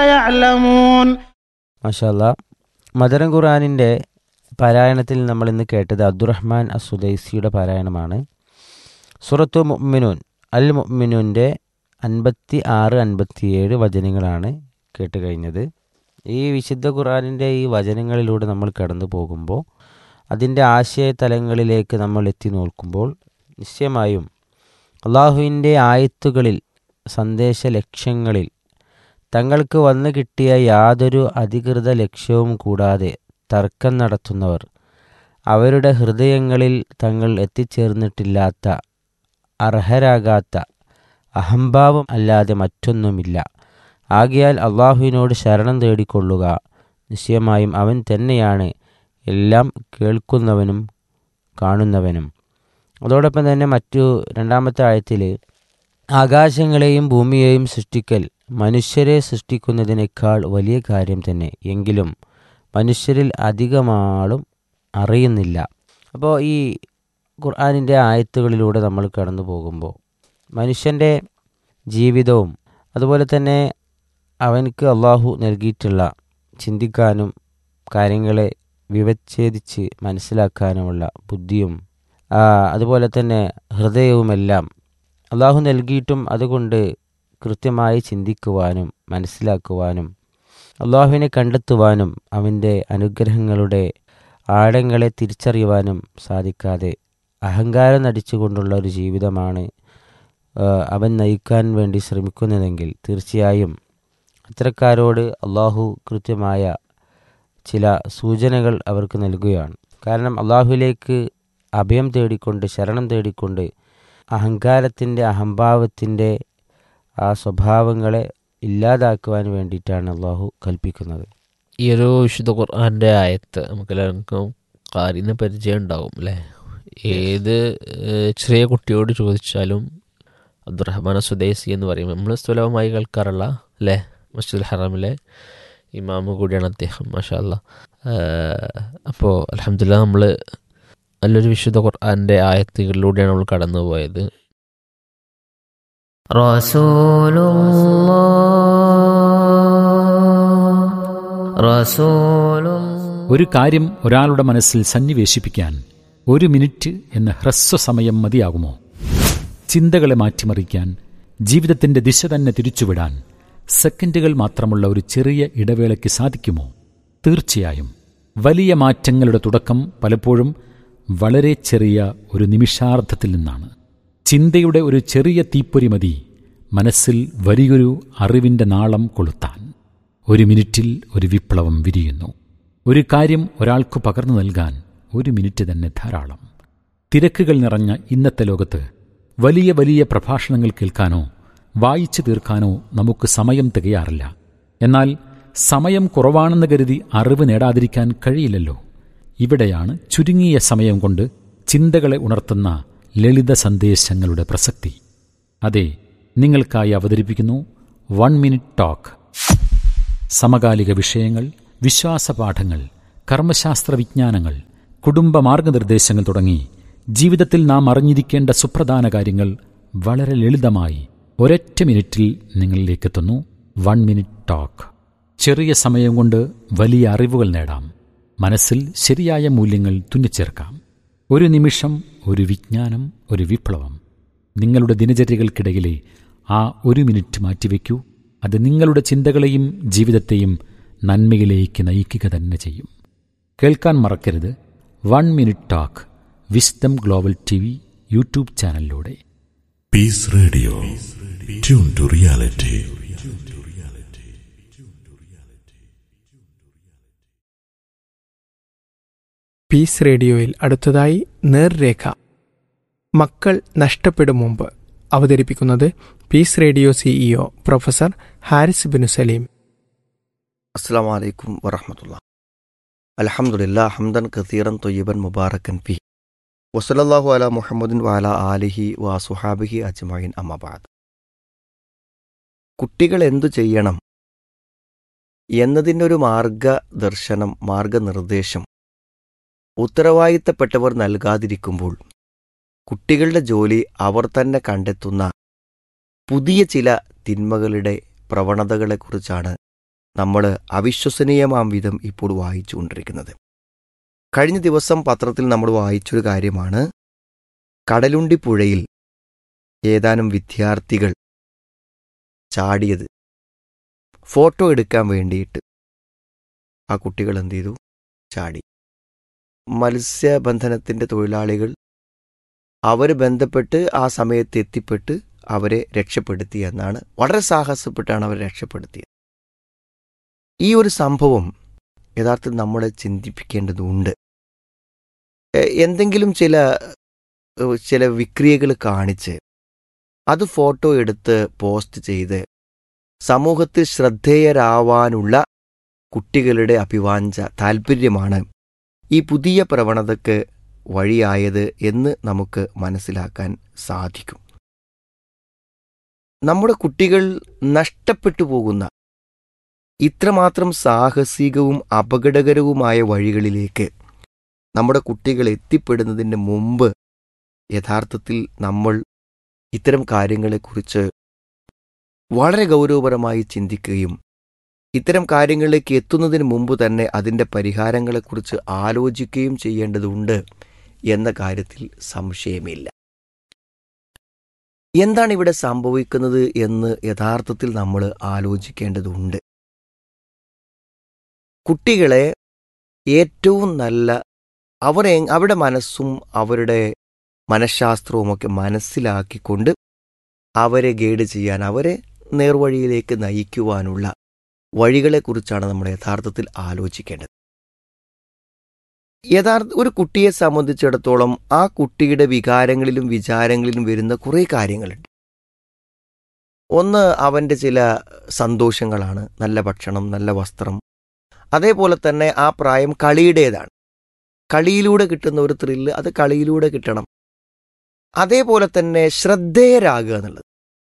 يعلمون മാഷാല്ല മദരം ഖുറാനിൻ്റെ പാരായണത്തിൽ നമ്മൾ ഇന്ന് കേട്ടത് അബ്ദുറഹ്മാൻ അസുദൈസിയുടെ പാരായണമാണ് സുറത്തു മുഅ്മിനൂൻ അൽ മുഅ്മിനൂൻ്റെ അൻപത്തി ആറ് അൻപത്തിയേഴ് വചനങ്ങളാണ് കേട്ട് കഴിഞ്ഞത് ഈ വിശുദ്ധ ഖുറാനിൻ്റെ ഈ വചനങ്ങളിലൂടെ നമ്മൾ കടന്നു പോകുമ്പോൾ അതിൻ്റെ ആശയതലങ്ങളിലേക്ക് നമ്മൾ എത്തി നോക്കുമ്പോൾ നിശ്ചയമായും അള്ളാഹുവിൻ്റെ ആയത്തുകളിൽ സന്ദേശ ലക്ഷ്യങ്ങളിൽ തങ്ങൾക്ക് വന്നു കിട്ടിയ യാതൊരു അധികൃത ലക്ഷ്യവും കൂടാതെ തർക്കം നടത്തുന്നവർ അവരുടെ ഹൃദയങ്ങളിൽ തങ്ങൾ എത്തിച്ചേർന്നിട്ടില്ലാത്ത അർഹരാകാത്ത അഹംഭാവം അല്ലാതെ മറ്റൊന്നുമില്ല ആകയാൽ അള്ളാഹുവിനോട് ശരണം തേടിക്കൊള്ളുക നിശ്ചയമായും അവൻ തന്നെയാണ് എല്ലാം കേൾക്കുന്നവനും കാണുന്നവനും അതോടൊപ്പം തന്നെ മറ്റു രണ്ടാമത്തെ ആയത്തിൽ ആകാശങ്ങളെയും ഭൂമിയെയും സൃഷ്ടിക്കൽ മനുഷ്യരെ സൃഷ്ടിക്കുന്നതിനേക്കാൾ വലിയ കാര്യം തന്നെ എങ്കിലും മനുഷ്യരിൽ അധികമാളും അറിയുന്നില്ല അപ്പോൾ ഈ ഖുർആാനിൻ്റെ ആയത്തുകളിലൂടെ നമ്മൾ കടന്നു പോകുമ്പോൾ മനുഷ്യൻ്റെ ജീവിതവും അതുപോലെ തന്നെ അവനക്ക് അള്ളാഹു നൽകിയിട്ടുള്ള ചിന്തിക്കാനും കാര്യങ്ങളെ വിവച്ഛേദിച്ച് മനസ്സിലാക്കാനുമുള്ള ബുദ്ധിയും ആ, അതുപോലെ തന്നെ ഹൃദയവുമെല്ലാം അള്ളാഹു നൽകിയിട്ടും അതുകൊണ്ട് കൃത്യമായി ചിന്തിക്കുവാനും മനസ്സിലാക്കുവാനും അള്ളാഹുവിനെ കണ്ടെത്തുവാനും അവൻ്റെ അനുഗ്രഹങ്ങളുടെ ആഴങ്ങളെ തിരിച്ചറിയുവാനും സാധിക്കാതെ അഹങ്കാരം നടിച്ചുകൊണ്ടുള്ള ഒരു ജീവിതമാണ് ആ, അവൻ നയിക്കാൻ വേണ്ടി ശ്രമിക്കുന്നതെങ്കിൽ തീർച്ചയായും അത്തരക്കാരോട് അള്ളാഹു കൃത്യമായ ചില സൂചനകൾ അവർക്ക് നൽകുകയാണ് കാരണം അള്ളാഹുവിലേക്ക് അഭയം തേടിക്കൊണ്ട് ശരണം തേടിക്കൊണ്ട് അഹങ്കാരത്തിൻ്റെ അഹംഭാവത്തിൻ്റെ ആ സ്വഭാവങ്ങളെ ഇല്ലാതാക്കുവാൻ വേണ്ടിയിട്ടാണ് അള്ളാഹു കൽപ്പിക്കുന്നത് ഈ ഒരു വിശുദ്ധ ഖുർആന്റെ ആയത്ത് നമുക്ക് എല്ലാവർക്കും കാരിന് പരിചയം ഉണ്ടാവും അല്ലേ ഏത് ഏഹ്, ചെറിയ കുട്ടിയോട് ചോദിച്ചാലും അബ്ദുറഹ്മാൻ സുദൈസി എന്ന് പറയും നമ്മൾ സ്ഥലവുമായി കേൾക്കാറുള്ള അല്ലേ മസ്ജിദുൽ ഹറാമിലെ ഇമാമ് കൂടിയാണ് അദ്ദേഹം മാഷാ അല്ലാ അപ്പോൾ അലഹമില്ല നമ്മൾ നല്ലൊരു വിശുദ്ധ ഖുർആന്റെ ആയത്തുകളിലൂടെയാണ് നമ്മൾ കടന്നു പോയത് رسول الله رسول الله ഒരു കാര്യം ഒരാളുടെ മനസ്സിൽ സന്നിവേശിപ്പിക്കാൻ ഒരു മിനിറ്റ് എന്ന ഹ്രസ്വസമയം മതിയാകുമോ ചിന്തകളെ മാറ്റിമറിക്കാൻ ജീവിതത്തിന്റെ ദിശ തന്നെ തിരിച്ചുവിടാൻ സെക്കൻഡുകൾ മാത്രമുള്ള ഒരു ചെറിയ ഇടവേളയ്ക്ക് സാധിക്കുമോ തീർച്ചയായും വലിയ മാറ്റങ്ങളുടെ തുടക്കം പലപ്പോഴും വളരെ ചെറിയ ഒരു നിമിഷാർദ്ധത്തിൽ നിന്നാണ് ചിന്തയുടെ ഒരു ചെറിയ തീപ്പൊരി മതി മനസ്സിൽ വലിയൊരു അറിവിന്റെ നാളം കൊളുത്താൻ ഒരു മിനിറ്റിൽ ഒരു വിപ്ലവം വിരിയുന്നു ഒരു കാര്യം ഒരാൾക്ക് പകർന്നു നൽകാൻ ഒരു മിനിറ്റ് തന്നെ ധാരാളം തിരക്കുകൾ നിറഞ്ഞ ഇന്നത്തെ ലോകത്ത് വലിയ വലിയ പ്രഭാഷണങ്ങൾ കേൾക്കാനോ വായിച്ചു തീർക്കാനോ നമുക്ക് സമയം തികയാറില്ല എന്നാൽ സമയം കുറവാണെന്ന് കരുതി അറിവ് നേടാതിരിക്കാൻ കഴിയില്ലല്ലോ ഇവിടെയാണ് ചുരുങ്ങിയ സമയം കൊണ്ട് ചിന്തകളെ ഉണർത്തുന്ന ലളിത സന്ദേശങ്ങളുടെ പ്രസക്തി അതെ നിങ്ങൾക്കായി അവതരിപ്പിക്കുന്നു വൺ മിനിറ്റ് ടോക്ക് സമകാലിക വിഷയങ്ങൾ വിശ്വാസപാഠങ്ങൾ കർമ്മശാസ്ത്ര വിജ്ഞാനങ്ങൾ കുടുംബ മാർഗനിർദ്ദേശങ്ങൾ തുടങ്ങി ജീവിതത്തിൽ നാം അറിഞ്ഞിരിക്കേണ്ട സുപ്രധാന കാര്യങ്ങൾ വളരെ ലളിതമായി ഒരൊറ്റ മിനിറ്റിൽ നിങ്ങളിലേക്കെത്തുന്നു വൺ മിനിറ്റ് ടോക്ക് ചെറിയ സമയം കൊണ്ട് വലിയ അറിവുകൾ നേടാം മനസ്സിൽ ശരിയായ മൂല്യങ്ങൾ തുന്നിച്ചേർക്കാം ഒരു നിമിഷം ഒരു വിജ്ഞാനം ഒരു വിപ്ലവം നിങ്ങളുടെ ദിനചര്യകൾക്കിടയിലെ ആ ഒരു മിനിറ്റ് മാറ്റിവെക്കൂ അത് നിങ്ങളുടെ ചിന്തകളെയും ജീവിതത്തെയും നന്മയിലേക്ക് നയിക്കുക തന്നെ ചെയ്യും കേൾക്കാൻ മറക്കരുത് one minute talk wisdom global T V YouTube ചാനലിലൂടെ Peace Radio. Tune to reality. Peace റേഡിയോയിൽ അടുത്തതായി നേർരേഖ മക്കൾ നഷ്ടപ്പെടും മുമ്പ് അവതരിപ്പിക്കുന്നത് peace radio CEO professor Haris Binu Saleem അസ്സാം വലൈക്കും വറഹമത്തുള്ള അലഹമുല്ലാ ഹംദൻ കസീറൻ തൊയ്യബൻ മുബാറക്കൻ ഫി വസലല്ലാഹു അല മുഹമ്മദിൻ വാല ആലിഹി വാ സുഹാബിഹി അജ്മൈൻ അമ്മബാദ് കുട്ടികൾ എന്തു ചെയ്യണം എന്നതിനൊരു മാർഗദർശനം മാർഗനിർദ്ദേശം ഉത്തരവാദിത്തപ്പെട്ടവർ നൽകാതിരിക്കുമ്പോൾ കുട്ടികളുടെ ജോലി അവർ തന്നെ കണ്ടെത്തുന്ന പുതിയ ചില തിന്മകളുടെ പ്രവണതകളെക്കുറിച്ചാണ് നമ്മൾ അവിശ്വസനീയമാം വിധം ഇപ്പോൾ വായിച്ചുകൊണ്ടിരിക്കുന്നത് കഴിഞ്ഞ ദിവസം പത്രത്തിൽ നമ്മൾ വായിച്ചൊരു കാര്യമാണ് കടലുണ്ടി പുഴയിൽ ഏതാനും വിദ്യാർത്ഥികൾ ചാടിയത് ഫോട്ടോ എടുക്കാൻ വേണ്ടിയിട്ട് ആ കുട്ടികൾ എന്ത് ചെയ്തു ചാടി മത്സ്യബന്ധനത്തിൻ്റെ തൊഴിലാളികൾ അവർ ബന്ധപ്പെട്ട് ആ സമയത്ത് എത്തിപ്പെട്ട് അവരെ രക്ഷപ്പെടുത്തി എന്നാണ് വളരെ സാഹസപ്പെട്ടാണ് അവരെ രക്ഷപ്പെടുത്തിയത് ഈ ഒരു സംഭവം യഥാർത്ഥത്തിൽ നമ്മളെ ചിന്തിപ്പിക്കേണ്ടതുണ്ട് എ, എന്തെങ്കിലും ചില എ, ചില വിക്രിയകൾ കാണിച്ച് അത് ഫോട്ടോ എടുത്ത് പോസ്റ്റ് ചെയ്ത് സമൂഹത്തിൽ ശ്രദ്ധേയരാവാനുള്ള കുട്ടികളുടെ അഭിവാഞ്ച താൽപ്പര്യമാണ് ഈ പുതിയ പ്രവണതയ്ക്ക് വഴിയായത് എന്ന് നമുക്ക് മനസ്സിലാക്കാൻ സാധിക്കും നമ്മുടെ കുട്ടികൾ നഷ്ടപ്പെട്ടു പോകുന്ന ഇത്രമാത്രം സാഹസികവും അപകടകരവുമായ വഴികളിലേക്ക് നമ്മുടെ കുട്ടികൾ എത്തിപ്പെടുന്നതിന് മുമ്പ് യഥാർത്ഥത്തിൽ നമ്മൾ ഇത്തരം കാര്യങ്ങളെക്കുറിച്ച് വളരെ ഗൗരവപരമായി ചിന്തിക്കുകയും ഇത്തരം കാര്യങ്ങളിലേക്ക് എത്തുന്നതിന് മുമ്പ് തന്നെ അതിൻ്റെ പരിഹാരങ്ങളെക്കുറിച്ച് ആലോചിക്കുകയും ചെയ്യേണ്ടതുണ്ട് എന്ന കാര്യത്തിൽ സംശയമില്ല എന്താണ് ഇവിടെ സംഭവിക്കുന്നത് എന്ന് യഥാർത്ഥത്തിൽ നമ്മൾ ആലോചിക്കേണ്ടതുണ്ട് കുട്ടികളെ ഏറ്റവും നല്ല അവർ എ- അവരുടെ മനസ്സും അവരുടെ മനഃശാസ്ത്രവുമൊക്കെ മനസ്സിലാക്കിക്കൊണ്ട് അവരെ ഗൈഡ് ചെയ്യാൻ അവരെ നേർവഴിയിലേക്ക് നയിക്കുവാനുള്ള വഴികളെക്കുറിച്ചാണ് നമ്മൾ യഥാർത്ഥത്തിൽ ആലോചിക്കേണ്ടത് യഥാർത്ഥ ഒരു കുട്ടിയെ സംബന്ധിച്ചിടത്തോളം ആ കുട്ടിയുടെ വികാരങ്ങളിലും വിചാരങ്ങളിലും വരുന്ന കുറേ കാര്യങ്ങളുണ്ട് ഒന്ന് അവൻ്റെ ചില സന്തോഷങ്ങളാണ് നല്ല ഭക്ഷണം നല്ല വസ്ത്രം അതേപോലെ തന്നെ ആ പ്രായം കളിയുടേതാണ് കളിയിലൂടെ കിട്ടുന്ന ഒരു ത്രില്ല് അത് കളിയിലൂടെ കിട്ടണം അതേപോലെ തന്നെ ശ്രദ്ധേയരാകുക എന്നുള്ളത്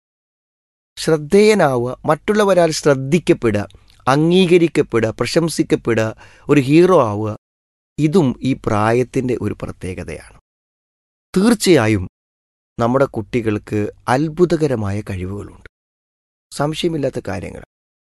ശ്രദ്ധേയനാവുക മറ്റുള്ളവരാൽ ശ്രദ്ധിക്കപ്പെടുക അംഗീകരിക്കപ്പെടുക പ്രശംസിക്കപ്പെടുക ഒരു ഹീറോ ആവുക ഇതും ഈ പ്രായത്തിൻ്റെ ഒരു പ്രത്യേകതയാണ് തീർച്ചയായും നമ്മുടെ കുട്ടികൾക്ക് അത്ഭുതകരമായ കഴിവുകളുണ്ട് സംശയമില്ലാത്ത കാര്യങ്ങൾ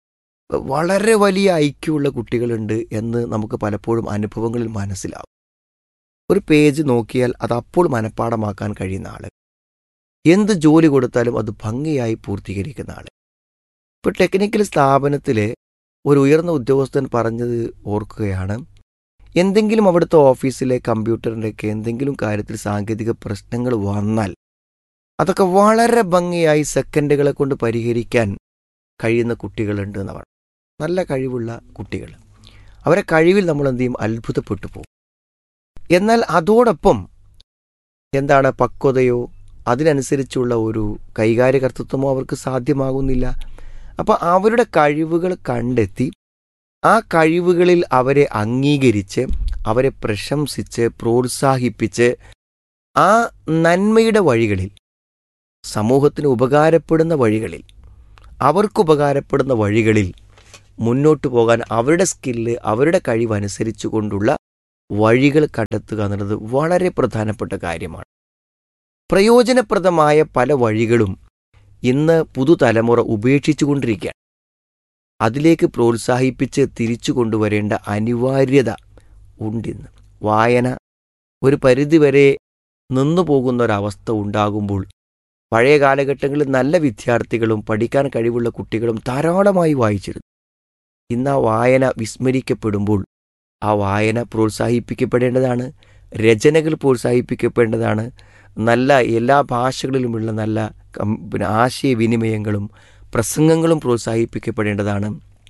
വളരെ വലിയ ഐക്യമുള്ള കുട്ടികളുണ്ട് എന്ന് നമുക്ക് പലപ്പോഴും അനുഭവങ്ങളിൽ മനസ്സിലാവും ഒരു പേജ് നോക്കിയാൽ അത് അപ്പോൾ മനഃപ്പാടമാക്കാൻ കഴിയുന്ന ആള് എന്ത് ജോലി കൊടുത്താലും അത് ഭംഗിയായി പൂർത്തീകരിക്കുന്ന ആള് ഇപ്പോൾ ടെക്നിക്കൽ സ്ഥാപനത്തിൽ ഒരു ഉയർന്ന ഉദ്യോഗസ്ഥൻ പറഞ്ഞത് ഓർക്കുകയാണ് എന്തെങ്കിലും അവിടുത്തെ ഓഫീസിലെ കമ്പ്യൂട്ടറിൻ്റെയൊക്കെ എന്തെങ്കിലും കാര്യത്തിൽ സാങ്കേതിക പ്രശ്നങ്ങൾ വന്നാൽ അതൊക്കെ വളരെ ഭംഗിയായി സെക്കൻഡുകളെ കൊണ്ട് പരിഹരിക്കാൻ കഴിയുന്ന കുട്ടികളുണ്ട് എന്ന് പറഞ്ഞു നല്ല കഴിവുള്ള കുട്ടികൾ അവരെ കഴിവിൽ നമ്മൾ എന്ത് ചെയ്യും അത്ഭുതപ്പെട്ടു പോകും എന്നാൽ അതോടൊപ്പം എന്താണ് പക്വതയോ അതിനനുസരിച്ചുള്ള ഒരു കൈകാര്യകർത്തൃത്വമോ അവർക്ക് സാധ്യമാകുന്നില്ല അപ്പോൾ അവരുടെ കഴിവുകൾ കണ്ടെത്തി ആ കഴിവുകളിൽ അവരെ അംഗീകരിച്ച് അവരെ പ്രശംസിച്ച് പ്രോത്സാഹിപ്പിച്ച് ആ നന്മയുടെ വഴികളിൽ സമൂഹത്തിന് ഉപകാരപ്പെടുന്ന വഴികളിൽ അവർക്ക് ഉപകാരപ്പെടുന്ന വഴികളിൽ മുന്നോട്ട് പോകാൻ അവരുടെ സ്കില്ല് അവരുടെ കഴിവനുസരിച്ചു കൊണ്ടുള്ള വഴികൾ കണ്ടെത്തുക എന്നുള്ളത് വളരെ പ്രധാനപ്പെട്ട കാര്യമാണ് പ്രയോജനപ്രദമായ പല വഴികളും ഇന്ന് പുതുതലമുറ ഉപേക്ഷിച്ചുകൊണ്ടിരിക്കുകയാണ് അതിലേക്ക് പ്രോത്സാഹിപ്പിച്ച് തിരിച്ചു കൊണ്ടുവരേണ്ട അനിവാര്യത ഉണ്ടിന്ന് വായന ഒരു പരിധിവരെ നിന്നു പോകുന്ന ഒരവസ്ഥ ഉണ്ടാകുമ്പോൾ പഴയ കാലഘട്ടങ്ങളിൽ നല്ല വിദ്യാർത്ഥികളും പഠിക്കാൻ കഴിവുള്ള കുട്ടികളും ധാരാളമായി വായിച്ചിരുന്നു ഇന്ന് ആ വായന വിസ്മരിക്കപ്പെടുമ്പോൾ ആ വായന പ്രോത്സാഹിപ്പിക്കപ്പെടേണ്ടതാണ് രചനകൾ പ്രോത്സാഹിപ്പിക്കപ്പെടേണ്ടതാണ് നല്ല എല്ലാ ഭാഷകളിലുമുള്ള നല്ല കം- പിന്നെ ആശയവിനിമയങ്ങളും പ്രസംഗങ്ങളും പ്രോത്സാഹിപ്പിക്കപ്പെടേണ്ടതാണ്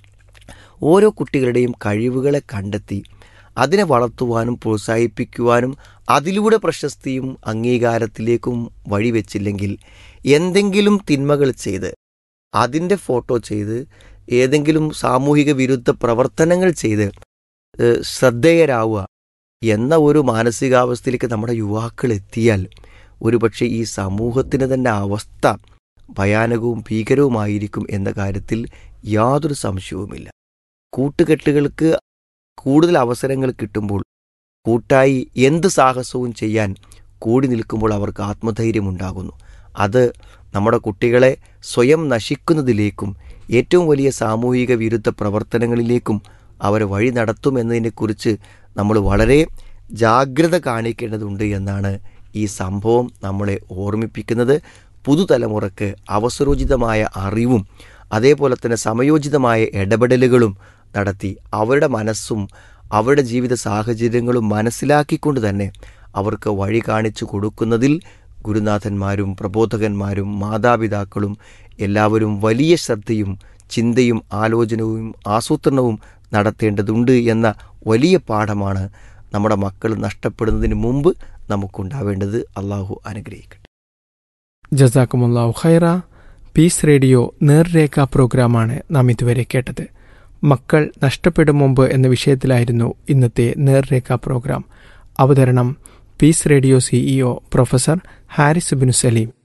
ഓരോ കുട്ടികളുടെയും കഴിവുകളെ കണ്ടെത്തി അതിനെ വളർത്തുവാനും പ്രോത്സാഹിപ്പിക്കുവാനും അതിലൂടെ പ്രശസ്തിയും അംഗീകാരത്തിലേക്കും വഴിവെച്ചില്ലെങ്കിൽ എന്തെങ്കിലും തിന്മകൾ ചെയ്ത് അതിൻ്റെ ഫോട്ടോ ചെയ്ത് ഏതെങ്കിലും സാമൂഹിക വിരുദ്ധ പ്രവർത്തനങ്ങൾ ചെയ്ത് ഏഹ്, ശ്രദ്ധേയരാവുക എന്ന ഒരു മാനസികാവസ്ഥയിലേക്ക് നമ്മുടെ യുവാക്കൾ എത്തിയാൽ ഒരുപക്ഷെ ഈ സമൂഹത്തിന് തന്നെ അവസ്ഥ ഭയാനകവും ഭീകരവുമായിരിക്കും എന്ന കാര്യത്തിൽ യാതൊരു സംശയവുമില്ല കൂട്ടുകെട്ടുകൾക്ക് കൂടുതൽ അവസരങ്ങൾ കിട്ടുമ്പോൾ കൂട്ടായി എന്ത് സാഹസവും ചെയ്യാൻ കൂടി നിൽക്കുമ്പോൾ അവർക്ക് ആത്മധൈര്യമുണ്ടാകുന്നു അത് നമ്മുടെ കുട്ടികളെ സ്വയം നശിക്കുന്നതിലേക്കും ഏറ്റവും വലിയ സാമൂഹിക വിരുദ്ധ പ്രവർത്തനങ്ങളിലേക്കും അവരെ വഴി നടത്തുമെന്നതിനെക്കുറിച്ച് നമ്മൾ വളരെ ജാഗ്രത കാണിക്കേണ്ടതുണ്ട് എന്നാണ് ഈ സംഭവം നമ്മളെ ഓർമ്മിപ്പിക്കുന്നത് പുതുതലമുറക്ക് അവസരോചിതമായ അറിവും അതേപോലെ തന്നെ സമയോചിതമായ ഇടപെടലുകളും നടത്തി അവരുടെ മനസ്സും അവരുടെ ജീവിത സാഹചര്യങ്ങളും മനസ്സിലാക്കിക്കൊണ്ട് തന്നെ അവർക്ക് വഴി കാണിച്ചു കൊടുക്കുന്നതിൽ ഗുരുനാഥന്മാരും പ്രബോധകന്മാരും മാതാപിതാക്കളും എല്ലാവരും വലിയ ശ്രദ്ധയും ചിന്തയും ആലോചനവും ആസൂത്രണവും നടത്തേണ്ടതുണ്ട് എന്ന വലിയ പാഠമാണ് നമ്മുടെ മക്കൾ നഷ്ടപ്പെടുന്നതിന് മുമ്പ് നമുക്കുണ്ടാവേണ്ടത് അള്ളാഹു അനുഗ്രഹിക്കട്ടെ ജസാക്കുമുല്ലാഹു ഖൈറ പീസ് റേഡിയോ നേർരേഖ പ്രോഗ്രാമാണ് നാം ഇതുവരെ കേട്ടത് മക്കൾ നഷ്ടപ്പെടും മുമ്പ് എന്ന വിഷയത്തിലായിരുന്നു ഇന്നത്തെ നേർരേഖ പ്രോഗ്രാം അവതരണം peace radio CEO professor Haris Binu Saleem